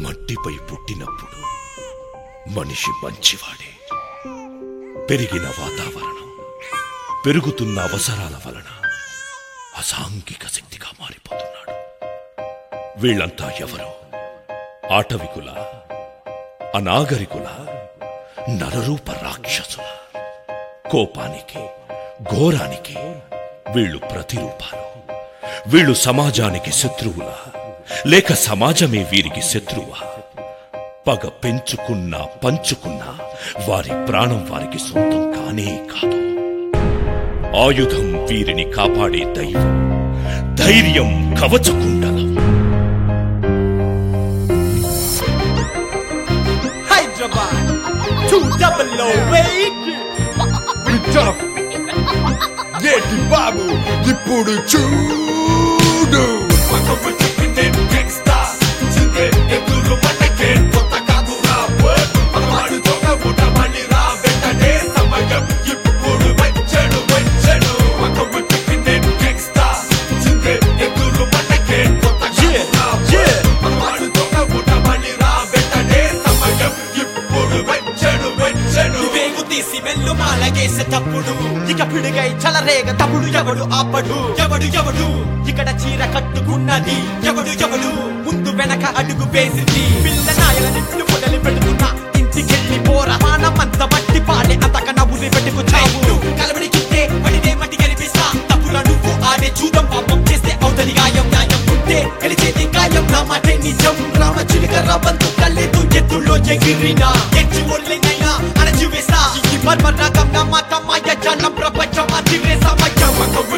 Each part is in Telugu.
మట్టిపై పుట్టినప్పుడు మనిషి మంచివాడే పెరిగిన వాతావరణం పెరుగుతున్న అవసరాల వలన అసాంఘిక శక్తిగా మారిపోతున్నాడు వీళ్ళంతా ఎవరు ఆటవికుల అనాగరికుల నరరూప రాక్షసుల కోపానికి ఘోరానికి వీళ్ళు ప్రతిరూపాలు వీళ్ళు సమాజానికి శత్రువులా లేక సమాజమే వీరికి శత్రువా పగ పెంచుకున్నా పంచుకున్నా వారి ప్రాణం వారికి సొంతం కానే కాదు ఆయుధం వీరిని కాపాడే దైవం ధైర్యం కవచకుండలం Hyderabad, two double O eight. విటఫ్ ఏటి బాబు ఇప్పుడు చూడు వేగు తీసి వెళ్ళు మాలగేసేటప్పుడు ఇక పిడుగై చలరేగ తప్పుడు ఎవడు ఆపడు ఎవడు ఎవడు ఇక్కడ చీర కట్టుకున్నది ఎవడు ఎవడు ముందు వెనక అడుగు వేసింది పిల్ల నాయల నిన్ను పొడలి పెడుతున్నా ఇంటికెళ్ళి పోరా మానమంత మట్టి పాడే అంతక నవ్వుని పెట్టుకు చావు కలబడి చుట్టే పడితే మట్టి కనిపిస్తా తప్పుల నువ్వు ఆడే చూడం పాపం చేస్తే అవుతది గాయం న్యాయం ఉంటే గెలిచేది గాయం నా మాటే నిజం రామ చిలుక రవంతు కళ్ళెతు ఎత్తుల్లో ఎగిరినా ఎచ్చి ఒళ్ళైనా అణచివేస్తా ఈ పర్వ రకం నా మాట మాయ జనం ప్రపంచం అతివే సమయం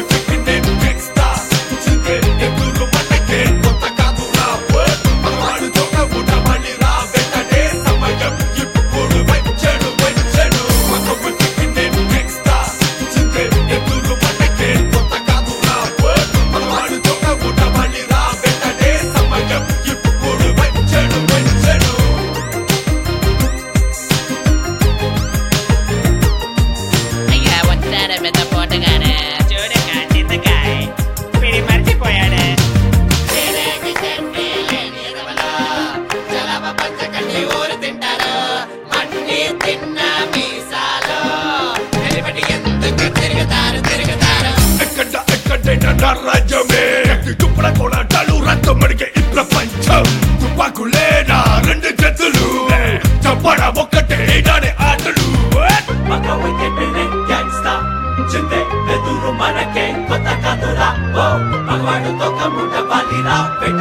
అయ్యా వచ్చారా పెద్ద పోటగానే చూడక చింతకాయ వీడి మర్చిపోయాడు ఎక్కడ ఎక్కడైనా నా రాజ్యమే ఎత్తి తుప్పల కోలాటాలు రక్తం మడిగే ఈ ప్రపంచం తుపాకులేనా రెండు చేతులు చంపడ ఒక్కటే నానే ఆటలు మనకే కొత్త కథురా ఓ మగవాడు తొక్క ముట్ట పాలిరా పెట్ట